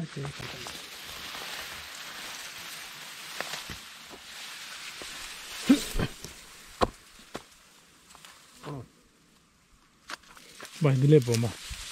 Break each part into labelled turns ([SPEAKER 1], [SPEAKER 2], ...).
[SPEAKER 1] വാ, ഇതിലേ പോകാം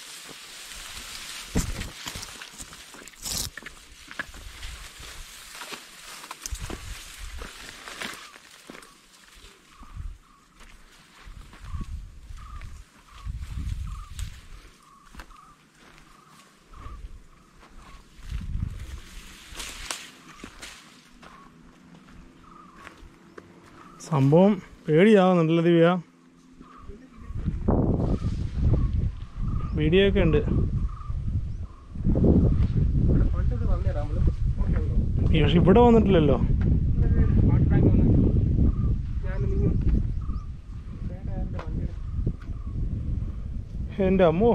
[SPEAKER 1] സംഭവം പേടിയാവുന്നുണ്ടല്ലോ ദിവ്യ വീഡിയോ ഒക്കെ ഉണ്ട്
[SPEAKER 2] പണ്ടൊക്കെ വന്നേരാ നമ്മള് ഓക്കെ ഉണ്ടോ
[SPEAKER 1] ഈ പക്ഷെ ഇവിടെ വന്നിട്ടില്ലല്ലോ
[SPEAKER 2] വാട്ടർ ടാങ്ക് വന്ന് ഞാൻ നിങ്ങൾ വേറെ ആരുടെ വണ്ടിയുടെ
[SPEAKER 1] എൻ്റെ അമ്മോ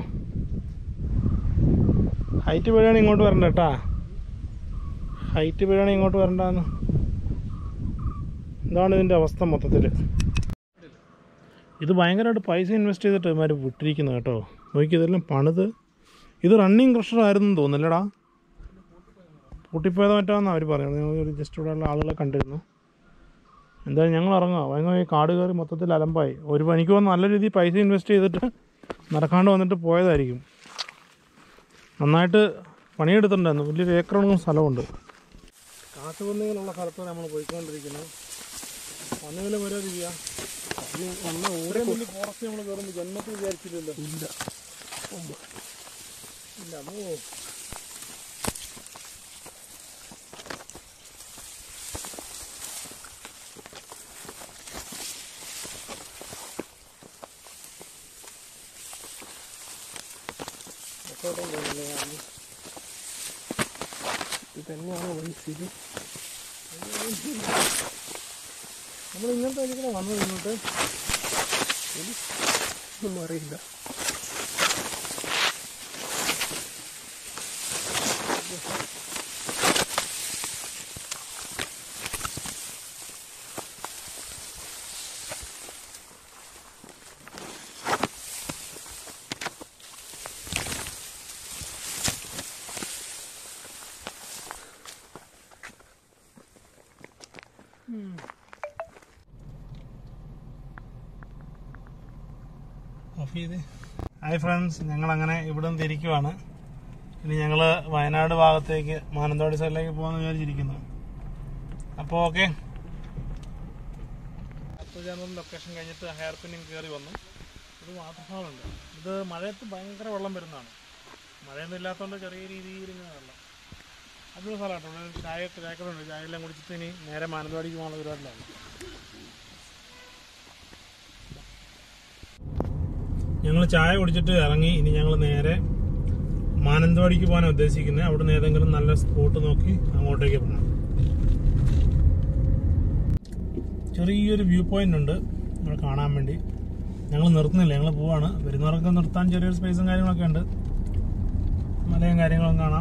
[SPEAKER 1] ഹൈറ്റ് വീഴാണെങ്കിൽ ഇങ്ങോട്ട് വരണ്ട കേട്ടാ ഹൈറ്റ് വീഴാണെങ്കിൽ ഇങ്ങോട്ട് വരണ്ടാന്ന് ഇതാണ് ഇതിൻ്റെ അവസ്ഥ മൊത്തത്തിൽ ഇത് ഭയങ്കരമായിട്ട് പൈസ ഇൻവെസ്റ്റ് ചെയ്തിട്ട് ഇവന്മാർ വിട്ടിരിക്കുന്നത് കേട്ടോ നോക്കി ഇതെല്ലാം പണിത് ഇത് റണ്ണിങ് ക്രഷർ ആയിരുന്നു തോന്നുന്നില്ലടാ പൂട്ടിപ്പോയതോ മറ്റാന്ന് അവർ പറയുന്നത് ഞങ്ങൾ ഒരു ജസ്റ്റ് ഇവിടെ ഉള്ള ആളുകളെ കണ്ടിരുന്നു എന്തായാലും ഞങ്ങൾ ഇറങ്ങുക ഭയങ്കര ഈ കാട് കയറി മൊത്തത്തിൽ അലമ്പായി ഒരു എനിക്ക് തോന്നുന്നു നല്ല രീതിയിൽ പൈസ ഇൻവെസ്റ്റ് ചെയ്തിട്ട് നടക്കാണ്ട് വന്നിട്ട് പോയതായിരിക്കും നന്നായിട്ട് പണിയെടുത്തിട്ടുണ്ടായിരുന്നു വലിയൊരു ഏക്കറോളം സ്ഥലമുണ്ട് കാട്ടുപന്നികളുള്ള സ്ഥലത്താണ് നമ്മൾ പോയിക്കൊണ്ടിരിക്കുന്നത് പന്നികൾ വരാതിരിക്കുക വന്ന ഓരോ വലിയ ഫോറസ്റ്റ് നമ്മൾ കയറുമ്പോൾ ജന്മത്തിൽ വിചാരിച്ചില്ലല്ലോ ഇല്ല ഇല്ല അമ്മോ രക്ഷപ്പെട്ടോണ്ട് തോന്നുന്നില്ലേ ഞാൻ? ഇത് തന്നെയാണ് വഴി സ്ഥിതി നമ്മൾ ഇങ്ങനത്തെ വഴിക്കൂടെ വന്നത് ഇങ്ങോട്ട്
[SPEAKER 2] ഒന്നും അറിയില്ല
[SPEAKER 1] ഓഫ് ചെയ്ത് ഹായ് ഫ്രണ്ട്സ് ഞങ്ങൾ അങ്ങനെ ഇവിടെ നിന്ന് തിരിക്കുവാണ് ഇനി ഞങ്ങൾ വയനാട് ഭാഗത്തേക്ക് മാനന്തവാടി സൈഡിലേക്ക് പോകാമെന്ന് വിചാരിച്ചിരിക്കുന്നു അപ്പോൾ ഓക്കെ ലൊക്കേഷൻ കഴിഞ്ഞിട്ട് ഹെയർ പിന്നിങ് കയറി വന്നു ഇത് വാട്ടർഫാൾ ഉണ്ട് ഇത് മഴയത്ത് ഭയങ്കര വെള്ളം വരുന്നതാണ് മഴയൊന്നും ഇല്ലാത്തതുകൊണ്ട് ചെറിയ രീതിയിൽ ഇങ്ങനെ വെള്ളം അതൊരു സ്ഥലമാട്ടോ ഇവിടെ ചായ ചായക്കടയുണ്ട് ചായ എല്ലാം കുടിച്ചിട്ട് ഇനി നേരെ മാനന്തവാടിക്ക് പോകാനുള്ള പരിപാടിയിലാണ് ഞങ്ങൾ ചായ കുടിച്ചിട്ട് ഇറങ്ങി ഇനി ഞങ്ങൾ നേരെ മാനന്തവാടിക്ക് പോകാനാണ് ഉദ്ദേശിക്കുന്നത് അവിടുന്ന് ഏതെങ്കിലും നല്ല സ്പോട്ട് നോക്കി അങ്ങോട്ടേക്ക് പോകണം ചെറിയൊരു വ്യൂ പോയിന്റ് ഉണ്ട് അവിടെ കാണാൻ വേണ്ടി ഞങ്ങൾ നിർത്തുന്നില്ല ഞങ്ങൾ പോവാണ് വരുന്നവർക്ക് നിർത്താൻ ചെറിയൊരു സ്പേസും കാര്യങ്ങളൊക്കെ ഉണ്ട് മലയും കാര്യങ്ങളും കാണാം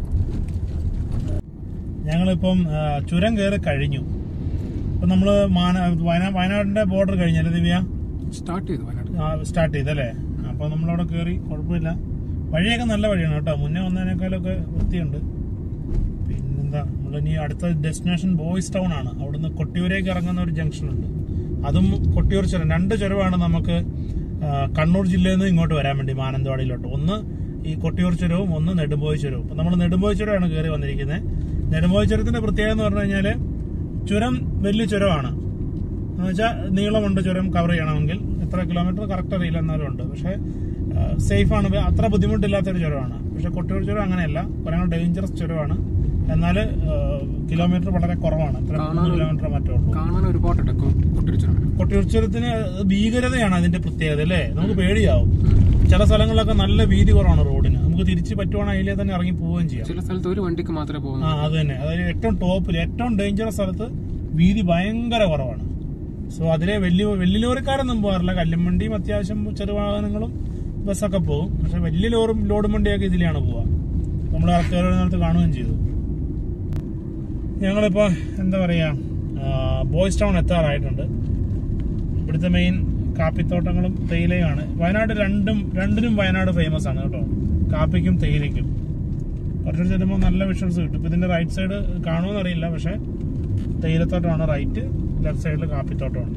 [SPEAKER 1] ഞങ്ങളിപ്പം ആ, ചുരം കയറി കഴിഞ്ഞു ഇപ്പം നമ്മൾ മാന വയനാ വയനാടിന്റെ ബോർഡർ കഴിഞ്ഞല്ലേ ദിവ്യ
[SPEAKER 2] സ്റ്റാർട്ട് ചെയ്തു വയനാട്
[SPEAKER 1] സ്റ്റാർട്ട് ചെയ്തല്ലേ അപ്പോൾ നമ്മളവിടെ കയറി കുഴപ്പമില്ല വഴിയൊക്കെ നല്ല വഴിയാണ് കേട്ടോ മുന്നേ വന്നതിനേക്കാളൊക്കെ വൃത്തിയുണ്ട് പിന്നെന്താ നമ്മളിനി അടുത്ത ഡെസ്റ്റിനേഷൻ ബോയ്സ് ടൗൺ ആണ് അവിടുന്ന് കൊട്ടിയൂരേക്ക് ഇറങ്ങുന്ന ഒരു ജംഗ്ഷൻ ഉണ്ട് അതും കൊട്ടിയൂർ ചുരം രണ്ട് ചുരമാണ് നമുക്ക് ആ, കണ്ണൂർ ജില്ലയിൽ നിന്ന് ഇങ്ങോട്ട് വരാൻ വേണ്ടി മാനന്തവാടിയിലോട്ട് ഒന്ന് ഈ കൊട്ടിയൂർ ചുരവും ഒന്ന് നെടുമ്പോയി ചുരവും അപ്പം നമ്മൾ നെടുമ്പോയി ചുരമാണ് കയറി വന്നിരിക്കുന്നത് നെടുമ്പോയി ചുരത്തിന്റെ പ്രത്യേകത എന്ന് പറഞ്ഞു കഴിഞ്ഞാൽ ചുരം വലിയ ചുരമാണ് എന്ന് വെച്ചാൽ നീളമുണ്ട് ചുരം കവർ ചെയ്യണമെങ്കിൽ എത്ര കിലോമീറ്റർ കറക്റ്റ് അറിയില്ല എന്നാലും ഉണ്ട് പക്ഷേ സേഫ് ആണ് അത്ര ബുദ്ധിമുട്ടില്ലാത്തൊരു ചുരമാണ് പക്ഷെ കൊട്ടിയൂർ ചുരം അങ്ങനെയല്ല കുറെ ഡേഞ്ചറസ് ചുരമാണ് എന്നാൽ കിലോമീറ്റർ വളരെ കുറവാണ് എത്ര മൂന്ന് കിലോമീറ്റർ മറ്റേ ഉള്ളൂ
[SPEAKER 2] കാണാൻ ഒരുപാടുണ്ട് കൊട്ടിരിച്ചു
[SPEAKER 1] കൊട്ടിയൂർ ചുരത്തിന് ഭീകരതയാണ് അതിന്റെ പ്രത്യേകത അല്ലേ നമുക്ക് പേടിയാവും ചില സ്ഥലങ്ങളിലൊക്കെ നല്ല വീതി കുറവാണ് റോഡിന് നമുക്ക് തിരിച്ച് പറ്റുവാണെങ്കിൽ അതിലേ തന്നെ ഇറങ്ങി പോവുകയും ചെയ്യാം
[SPEAKER 2] ചില സ്ഥലത്ത് ഒരു വണ്ടിക്ക് മാത്രമേ
[SPEAKER 1] ആ
[SPEAKER 2] പോകുന്നു
[SPEAKER 1] അത് തന്നെ അതായത് ഏറ്റവും ടോപ്പിൽ ഏറ്റവും ഡേഞ്ചറസ് സ്ഥലത്ത് വീതി ഭയങ്കര കുറവാണ് സോ അതിലെ വലിയ വലിയ ലോറിക്കാരൊന്നും പോകാറില്ല കല്ലുംവണ്ടിയും അത്യാവശ്യം ചെറുവാഹനങ്ങളും ബസ്സൊക്കെ പോകും പക്ഷെ വലിയ ലോറും ലോഡും വണ്ടിയൊക്കെ ഇതിലാണ് പോവുക നമ്മൾ കയറുന്നിടത്ത് കാണുകയും ചെയ്തു ഞങ്ങളിപ്പോൾ എന്താ പറയുക ബോയ്സ് ടൗൺ എത്താറായിട്ടുണ്ട് ഇവിടുത്തെ മെയിൻ കാപ്പിത്തോട്ടങ്ങളും തേയിലയുമാണ് വയനാട് രണ്ടും രണ്ടിനും വയനാട് ഫേമസ് ആണ് കേട്ടോ കാപ്പിക്കും തേയിലയ്ക്കും കുറച്ചുകൂടി ചെല്ലുമ്പോൾ നല്ല വിഷ്വൽസ് കിട്ടും ഇപ്പൊ ഇതിന്റെ റൈറ്റ് സൈഡ് കാണുമെന്ന് അറിയില്ല പക്ഷെ തേയിലത്തോട്ടമാണ് റൈറ്റ് ലെഫ്റ്റ് സൈഡിൽ കാപ്പിത്തോട്ടമാണ്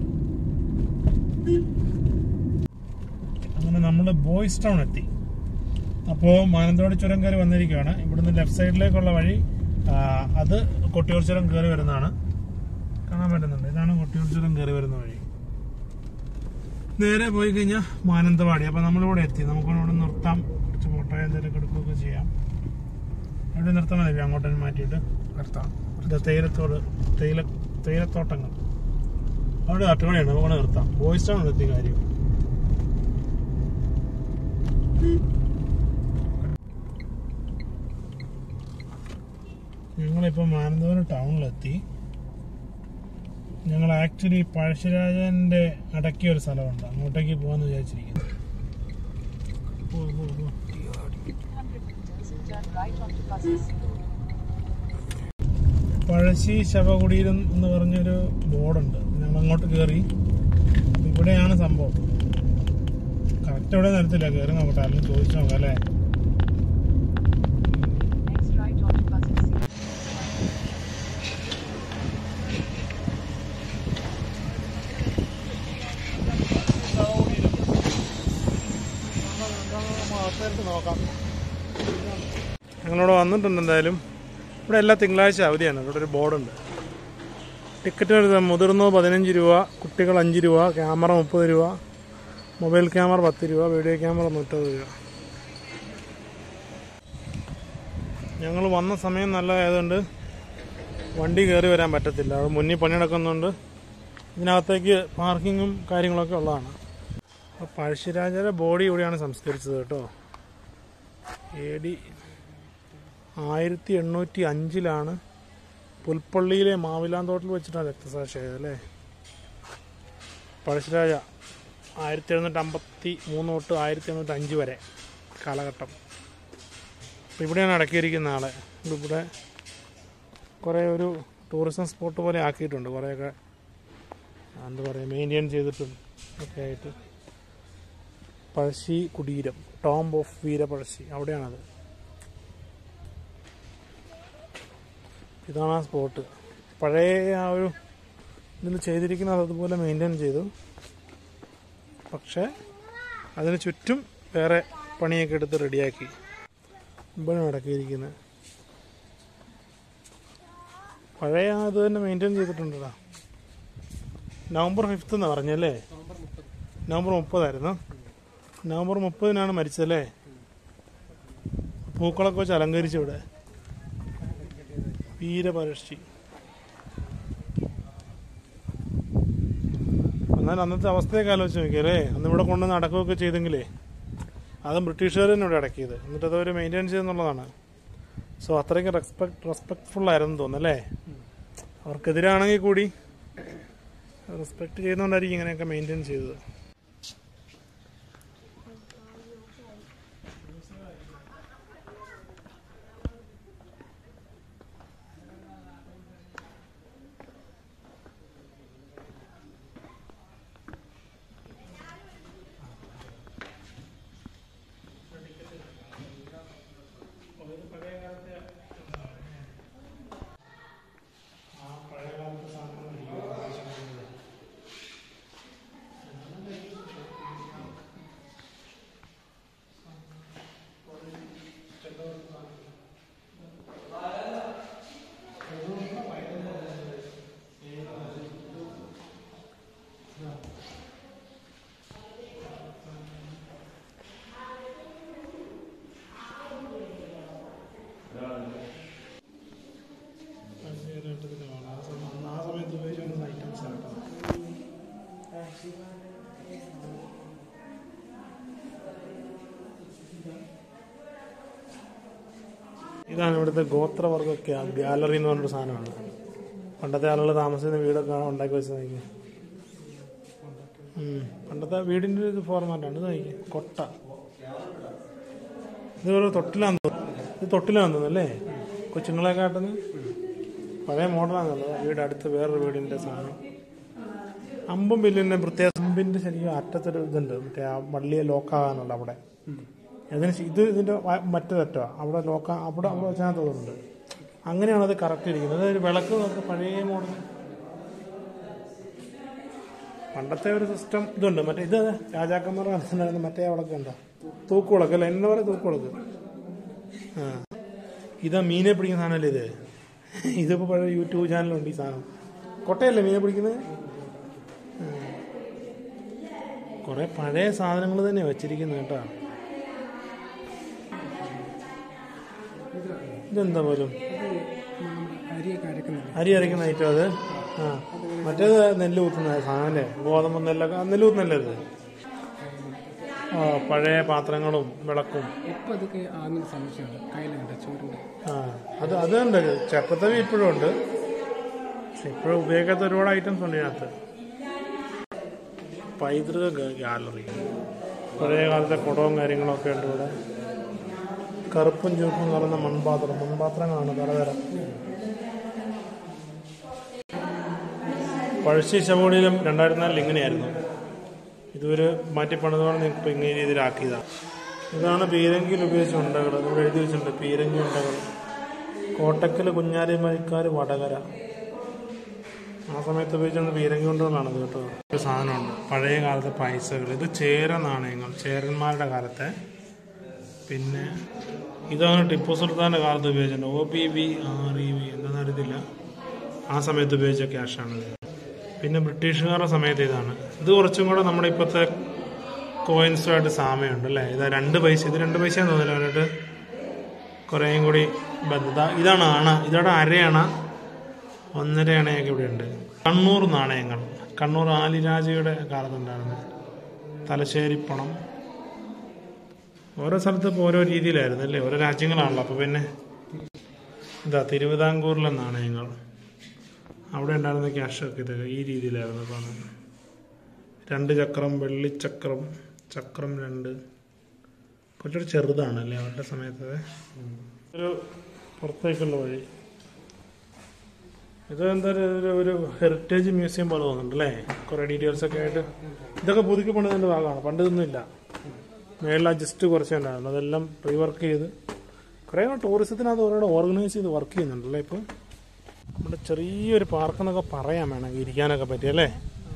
[SPEAKER 1] അങ്ങനെ നമ്മൾ ബോയ്സ് ടൗൺ എത്തി അപ്പോൾ മാനന്തവാടി ചുരം കയറി വന്നിരിക്കുകയാണ് ഇവിടുന്ന് ലെഫ്റ്റ് സൈഡിലേക്കുള്ള വഴി ആ, അത് കൊട്ടിയൂർ ചുരം കയറി വരുന്നതാണ് കാണാൻ പറ്റുന്നുണ്ട് ഇതാണ് കൊട്ടിയൂർ ചുരം കയറി വരുന്ന വഴി നേരെ പോയി കഴിഞ്ഞാൽ മാനന്തവാടി അപ്പൊ നമ്മളിവിടെ എത്തി നമുക്ക് ഇവിടെ നിർത്താം കുറച്ച് ഫോട്ടോ എന്തെങ്കിലും എടുക്കുകയൊക്കെ ചെയ്യാം എവിടെ നിർത്താൻ മതി അങ്ങോട്ട് മാറ്റിയിട്ട്
[SPEAKER 2] നിർത്താം
[SPEAKER 1] ഇത് തേയിലത്തോട് തേയില തേയിലത്തോട്ടങ്ങൾ അവിടെ അട്ടുമണിയാണ് നമുക്ക് ഇവിടെ നിർത്താം ബോയ്സ് ടൗൺ എത്തി കാര്യം ഞങ്ങളിപ്പോ മാനന്തവാടി ടൗണിലെത്തി ഞങ്ങൾ ആക്ച്വലി പഴശ്ശിരാജന്റെ അടക്കിയ ഒരു സ്ഥലമുണ്ട് അങ്ങോട്ടേക്ക് പോകാന്ന് വിചാരിച്ചിരിക്കുന്നു പോ, പോ, പോ.
[SPEAKER 3] 100 meters, turn right onto buses.
[SPEAKER 1] Pazhassi ശവകുടീരം എന്ന് പറഞ്ഞൊരു ബോർഡുണ്ട് ഞങ്ങൾ അങ്ങോട്ട് കയറി ഇവിടെയാണ് സംഭവം കറക്റ്റ് എവിടെ നിരത്തില്ല കയറി നോക്കട്ടെ അല്ലെങ്കിൽ ചോദിച്ചു നോക്കാം അല്ലേ
[SPEAKER 3] Next right onto buses.
[SPEAKER 1] നോക്കാം ഞങ്ങളിവിടെ വന്നിട്ടുണ്ട് എന്തായാലും ഇവിടെ എല്ലാ തിങ്കളാഴ്ച അവധിയാണ് ഇവിടെ ഒരു ബോർഡുണ്ട് ടിക്കറ്റിന് മുതിർന്ന പതിനഞ്ച് രൂപ കുട്ടികൾ അഞ്ച് രൂപ ക്യാമറ മുപ്പത് രൂപ മൊബൈൽ ക്യാമറ പത്ത് രൂപ വീഡിയോ ക്യാമറ നൂറ്റമ്പത് രൂപ ഞങ്ങൾ വന്ന സമയം നല്ലതായതുകൊണ്ട് വണ്ടി കയറി വരാൻ പറ്റത്തില്ല അവിടെ മുന്നിൽ പണി നടക്കുന്നുണ്ട് ഇതിനകത്തേക്ക് പാർക്കിങ്ങും കാര്യങ്ങളൊക്കെ ഉള്ളതാണ് അപ്പോൾ പഴശ്ശിരാജയുടെ ബോഡി ഇവിടെയാണ് സംസ്കരിച്ചത് കേട്ടോ എ ഡി ആയിരത്തി എണ്ണൂറ്റി അഞ്ചിലാണ് പുൽപ്പള്ളിയിലെ മാവിലാന്തോട്ടിൽ വെച്ചിട്ടാണ് രക്തസാക്ഷിയായത് അല്ലേ പഴശ്ശിരാജ ആയിരത്തി എഴുന്നൂറ്റി അമ്പത്തി മൂന്ന് തൊട്ട് ആയിരത്തി എണ്ണൂറ്റി അഞ്ച് വരെ കാലഘട്ടം അപ്പോൾ ഇവിടെയാണ് അടക്കിയിരിക്കുന്ന ആളെ ഇവിടെ കുറേ ഒരു ടൂറിസം സ്പോട്ട് പോലെ ആക്കിയിട്ടുണ്ട് കുറേയൊക്കെ എന്താ പറയുക മെയിൻറ്റെയിൻ ചെയ്തിട്ടും ഒക്കെ ആയിട്ട് പഴശ്ശി കുടീരം ടോംബ് ഓഫ് വീരപഴശ്ശി അവിടെയാണത് ഇതാണ് ആ സ്പോട്ട് പഴയ ആ ഒരു ഇതിൽ ചെയ്തിരിക്കുന്നത് അതുപോലെ മെയിൻറ്റെയിൻ ചെയ്തു പക്ഷേ അതിന് ചുറ്റും വേറെ പണിയൊക്കെ എടുത്ത് റെഡിയാക്കി ഇവിടെ അടക്കിയിരിക്കുന്നത് പഴയ ആ ഇത് തന്നെ മെയിൻറ്റെയിൻ ചെയ്തിട്ടുണ്ടടാ നവംബർ ഫിഫ്ത്ത് എന്നാ പറഞ്ഞല്ലേ നവംബർ മുപ്പതായിരുന്നു നവംബർ മുപ്പതിനാണ് മരിച്ചതല്ലേ പൂക്കളൊക്കെ വെച്ച് അലങ്കരിച്ചു ഇവിടെ വീരപരക്ഷി എന്നാൽ അന്നത്തെ അവസ്ഥയൊക്കെ ആലോചിച്ച് നോക്കിയല്ലേ അന്ന് ഇവിടെ കൊണ്ടുവന്ന് അടക്കമൊക്കെ ചെയ്തെങ്കിലേ അതും ബ്രിട്ടീഷുകാർ തന്നെ ഇവിടെ അടക്കിയത് എന്നിട്ട് അത് അവർ മെയിൻറ്റെയിൻ ചെയ്തെന്നുള്ളതാണ് സോ അത്രയ്ക്ക് റെസ്പെക്ട് റെസ്പെക്ട്ഫുൾ ആയിരുന്നു തോന്നുന്നല്ലേ അവർക്കെതിരാണെങ്കിൽ കൂടി റെസ്പെക്ട് ചെയ്യുന്നതുകൊണ്ടായിരിക്കും ഇങ്ങനെയൊക്കെ മെയിൻറ്റെയിൻ ചെയ്തത് ആ സമയത്ത് ഉപയോഗിച്ചുകൊണ്ടിരുന്ന ഐറ്റംസ് ആണ് ഇതാണ് ഇവിടുത്തെ ഗോത്രവർഗ ഗാലറി എന്ന് പറഞ്ഞൊരു സാധനമാണ് പണ്ടത്തെ ആളുകൾ താമസിക്കുന്ന വീടൊക്കെ ഉണ്ടാക്കി വെച്ചതായിരിക്കും ഉം. പണ്ടത്തെ വീടിന്റെ ഒരു ഫോർമാറ്റാണ് ഇത് കൊട്ട ഇത് ഒരു തൊട്ടിലാന്ന് തോന്നുന്നു ഇത് തൊട്ടിലാന്ന് തോന്നുന്നു അല്ലേ കൊച്ചുങ്ങളെ കാട്ടുന്ന പഴയ മോഡലാണല്ലോ വീട് അടുത്ത് വേറൊരു വീടിന്റെ സാധനം അമ്പും ബില്ലിന്റെ പ്രത്യേക അമ്പിന്റെ ശരിക്കും അറ്റത്തൊരു ഇതുണ്ട് മറ്റേ ആ വള്ളിയെ ലോക്കാകാനുള്ള അവിടെ അതിന് ശ- ഇത് ഇതിന്റെ വ- മറ്റേ തെറ്റോ അവിടെ ലോക്ക അവിടെ അവിടെ വെച്ചാൽ തോന്നുന്നുണ്ട് അങ്ങനെയാണ് അത് കറക്റ്റ് ഇരിക്കുന്നത് അതൊരു വിളക്ക് നോക്ക് പഴയ മോഡൽ പണ്ടത്തെ ഒരു സിസ്റ്റം ഇതുണ്ട് മറ്റേ ഇത് രാജാക്കന്മാർ മനസ്സിലായിരുന്നു മറ്റേ വിളക്ക് ഉണ്ടോ തൂക്കുവിളക്ക് അല്ല എന്നെ പോലെ തൂക്കുവിളക്ക് ആ ഇതാ മീനെ പിടിക്കുന്ന സാധനമല്ലേ ഇത് ഇതിപ്പോ പഴയ യൂട്യൂബ് ചാനലുണ്ട് ഈ സാധനം കൊട്ടയല്ലേ മീനെ പിടിക്കുന്നത് കുറെ പഴയ സാധനങ്ങൾ തന്നെ വെച്ചിരിക്കുന്നത് കേട്ടോ ഇതെന്താ പോലും
[SPEAKER 2] അരിയൊക്കെ അരക്കുന്നില്ല
[SPEAKER 1] അരി അരയ്ക്കുന്ന ഐറ്റം അത് ആ മറ്റേത് നെല്ല് കുത്തുന്ന സാധനം അല്ലേ ഗോതമ്പ് നെല്ലൊക്കെ ആ, നെല്ല് കുത്തുന്നല്ലേ അത് ആ പഴയ പാത്രങ്ങളും വിളക്കും
[SPEAKER 2] ഇപ്പൊ അതൊക്കെ ആകുന്ന സംശയമാണ് കയ്യിലുണ്ട് ചോറിന്റെ
[SPEAKER 1] ആ അത് അതുണ്ട് ചക്കത്തവി ഇപ്പോഴും ഉണ്ട് പക്ഷെ ഇപ്പോഴും ഉപയോഗിക്കാത്ത ഒരുപാട് ഐറ്റംസ് ഉണ്ട് ഇതിനകത്ത് പൈതൃക ഗ- ഗാലറി പഴയ കാലത്തെ കുടവും കാര്യങ്ങളൊക്കെ ഉണ്ട് ഇവിടെ കറുപ്പും ചുവപ്പും കലർന്ന മൺപാത്രം മൺപാത്രങ്ങളാണ് പലതരം പഴശ്ശി ശവോടിയിലും രണ്ടായിരത്തി നാലിൽ ഇങ്ങനെയായിരുന്നു ഇതൊരു മാറ്റിപ്പണിതോടെ ഇപ്പം ഇങ്ങനെ രീതിയിലാക്കിയതാണ് ഇതാണ് പീരങ്കിയിൽ ഉപയോഗിച്ച ഉണ്ടകൾ ഇവിടെ എഴുതി വെച്ചിട്ടുണ്ട് പീരങ്കി ഉണ്ടകൾ കോട്ടക്കൽ കുഞ്ഞാലി മരിക്കാർ വടകര ആ സമയത്ത് ഉപയോഗിച്ചിരുന്ന പീരങ്കി ഉണ്ടകളാണ് ഇത് കേട്ടോ ഒരു സാധനമുണ്ട് പഴയ കാലത്തെ പൈസകൾ ഇത് ചേര നാണയങ്ങൾ ചേരന്മാരുടെ കാലത്തെ പിന്നെ ഇതാണ് ടിപ്പു സുൽത്താൻ്റെ കാലത്ത് ഉപയോഗിച്ചിട്ടുണ്ട് O P V R E V എന്താണെന്ന് അറിയത്തില്ല ആ സമയത്ത് ഉപയോഗിച്ച ക്യാഷാണിത് പിന്നെ ബ്രിട്ടീഷുകാരുടെ സമയത്ത് ഇതാണ് ഇത് കുറച്ചും കൂടെ നമ്മുടെ ഇപ്പോഴത്തെ കോയിൻസുമായിട്ട് സാമ്യമുണ്ട് അല്ലേ ഇതാ രണ്ട് പൈസ ഇത് രണ്ട് പൈസയാന്ന് തോന്നില്ല എന്നിട്ട് കുറേയും കൂടി ബന്ധത ഇതാണ് അണ ഇതോടെ അരയണ ഒന്നര അണയൊക്കെ ഇവിടെ ഉണ്ട് കണ്ണൂർ നാണയങ്ങൾ കണ്ണൂർ ആലിരാജയുടെ കാലത്തുണ്ടായിരുന്നു തലശ്ശേരി പണം ഓരോ സ്ഥലത്ത് ഇപ്പോൾ ഓരോ രീതിയിലായിരുന്നു അല്ലേ ഓരോ രാജ്യങ്ങളാണല്ലോ അപ്പോൾ പിന്നെ ഇതാ തിരുവിതാംകൂറിലെ നാണയങ്ങൾ അവിടെ ഉണ്ടായിരുന്ന ക്യാഷൊക്കെ ഇത് ഈ രീതിയിലായിരുന്നു കാണാൻ രണ്ട് ചക്രം വെള്ളിച്ചക്രം ചക്രം രണ്ട് കുറച്ചൊരു ചെറുതാണ് അല്ലേ അവരുടെ സമയത്ത് ഒരു പുറത്തേക്കുള്ള വഴി ഇത് എന്താ ഒരു- ഒരു ഒരു ഹെറിറ്റേജ് മ്യൂസിയം പോലെ തോന്നുന്നുണ്ട് അല്ലേ കുറേ ഡീറ്റെയിൽസ് ഒക്കെ ആയിട്ട് ഇതൊക്കെ പുതുക്കി പണിതിൻ്റെ ഭാഗമാണ് പണ്ട് ഇതൊന്നും ഇല്ല മേളിൽ ജസ്റ്റ് കുറച്ചേ ഉണ്ടായിരുന്നു അതെല്ലാം റീവർക്ക് ചെയ്ത് കുറേ ടൂറിസത്തിനകത്ത് കുറേ ഓർഗനൈസ് ചെയ്ത് വർക്ക് ചെയ്യുന്നുണ്ടല്ലേ ഇപ്പോൾ നമ്മുടെ ചെറിയൊരു പാർക്ക് എന്നൊക്കെ പറയാൻ വേണമെങ്കിൽ ഇരിക്കാനൊക്കെ പറ്റിയല്ലേ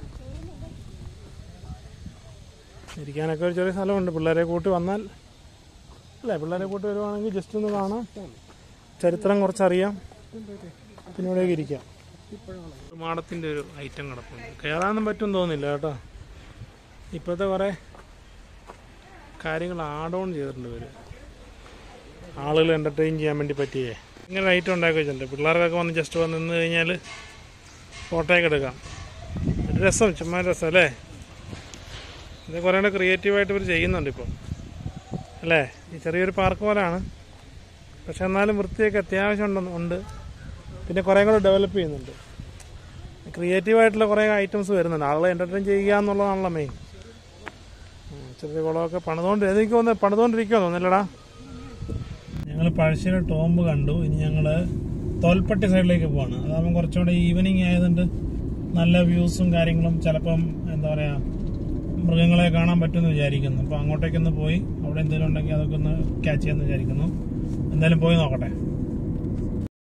[SPEAKER 1] ഇരിക്കാനൊക്കെ ഒരു ചെറിയ സ്ഥലമുണ്ട് പിള്ളേരെ കൂട്ടി വന്നാൽ അല്ലേ പിള്ളേരെ കൂട്ടി വരുവാണെങ്കിൽ ജസ്റ്റ് ഒന്ന് കാണാം ചരിത്രം കുറച്ചറിയാം പിന്നെ ഇവിടേക്ക് ഇരിക്കാം മാടത്തിൻ്റെ ഒരു ഐറ്റം കിടപ്പുണ്ട് കയറാനൊന്നും പറ്റും തോന്നില്ല കേട്ടോ ഇപ്പോഴത്തെ കുറേ കാര്യങ്ങൾ ആഡ് ഓൺ ചെയ്തിട്ടുണ്ട് ഇവർ ആളുകൾ എൻ്റർടൈൻ ചെയ്യാൻ വേണ്ടി പറ്റിയേ ഇങ്ങനെ ഐറ്റം ഉണ്ടാക്കി വെച്ചിട്ടുണ്ട് പിള്ളേർക്കൊക്കെ വന്ന് ജസ്റ്റ് വന്ന് നിന്ന് കഴിഞ്ഞാൽ ഫോട്ടോയൊക്കെ എടുക്കാം ഒരു രസം ചുമ്മാ രസം അല്ലേ ഇത് കുറേ കൂടെ ക്രിയേറ്റീവായിട്ട് ഇവർ ചെയ്യുന്നുണ്ട് ഇപ്പം അല്ലേ ഈ ചെറിയൊരു പാർക്ക് പോലെയാണ് പക്ഷെ എന്നാലും വൃത്തിയൊക്കെ അത്യാവശ്യം ഉണ്ടെന്ന് ഉണ്ട് പിന്നെ കുറേ കൂടെ ഡെവലപ്പ് ചെയ്യുന്നുണ്ട് ക്രിയേറ്റീവായിട്ടുള്ള കുറേ ഐറ്റംസ് വരുന്നുണ്ട് ആളുകളെ എൻ്റർടൈൻ ചെയ്യുക എന്നുള്ളതാണല്ലോ മെയിൻ ചെറിയ കുളമൊക്കെ പണിതുകൊണ്ട് എനിക്ക് തോന്നുന്നത് പണിതുകൊണ്ടിരിക്കുമോ തോന്നില്ലടാ ഞങ്ങൾ പഴശ്ശിയുടെ ടോംബ് കണ്ടു ഇനി ഞങ്ങൾ തോൽപ്പട്ടി സൈഡിലേക്ക് പോവാണ് അതാകുമ്പോൾ കുറച്ചുകൂടെ ഈവനിങ് ആയതുകൊണ്ട് നല്ല വ്യൂസും കാര്യങ്ങളും ചിലപ്പം എന്താ പറയാ മൃഗങ്ങളെ കാണാൻ പറ്റുമെന്ന് വിചാരിക്കുന്നു അപ്പോൾ അങ്ങോട്ടേക്കൊന്ന് പോയി അവിടെ എന്തെങ്കിലും ഉണ്ടെങ്കിൽ അതൊക്കെ ഒന്ന് ക്യാച്ച് ചെയ്യാമെന്ന് വിചാരിക്കുന്നു എന്തായാലും പോയി നോക്കട്ടെ